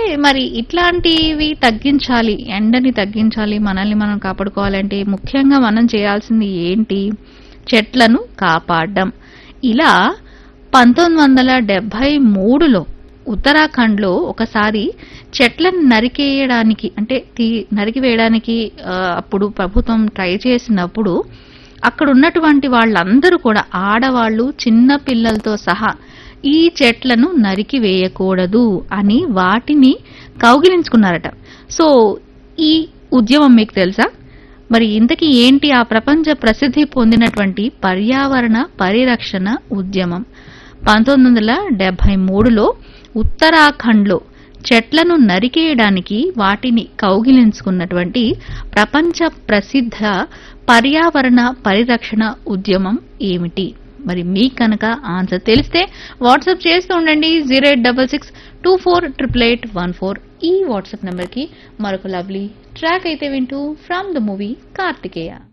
మరి ఇట్లాంటివి తగ్గించాలి ఎండని తగ్గించాలి మనల్ని మనం కాపాడుకోవాలంటే ముఖ్యంగా మనం చేయాల్సింది ఏంటి చెట్లను కాపాడడం ఇలా పంతొమ్మిది వందల డెబ్బై మూడులో ఉత్తరాఖండ్లో ఒకసారి చెట్లను నరికేయడానికి అంటే తీ నరికివేయడానికి ఆ, అప్పుడు ప్రభుత్వం ట్రై చేసినప్పుడు అక్కడ ఉన్నటువంటి వాళ్ళందరూ కూడా ఆడవాళ్ళు చిన్న పిల్లలతో సహా ఈ చెట్లను నరికి వేయకూడదు అని వాటిని కౌగిలించుకున్నారట సో ఈ ఉద్యమం మీకు తెలుసా మరి ఇంతకీ ఏంటి ఆ ప్రపంచ ప్రసిద్ధి పొందినటువంటి పర్యావరణ పరిరక్షణ ఉద్యమం పంతొమ్మిది వందల డెబ్బై మూడులో ఉత్తరాఖండ్లో చెట్లను నరికేయడానికి వాటిని కౌగిలించుకున్నటువంటి ప్రపంచ ప్రసిద్ధ పర్యావరణ పరిరక్షణ ఉద్యమం ఏమిటి మరి మీకు కనుక ఆన్సర్ తెలిస్తే వాట్సాప్ చేస్తూ ఉండండి zero eight double six two four triple eight one four ఈ వాట్సాప్ నెంబర్కి మరొక లవ్లీ ట్రాక్ అయితే వింటూ ఫ్రమ్ ద మూవీ కార్తికేయ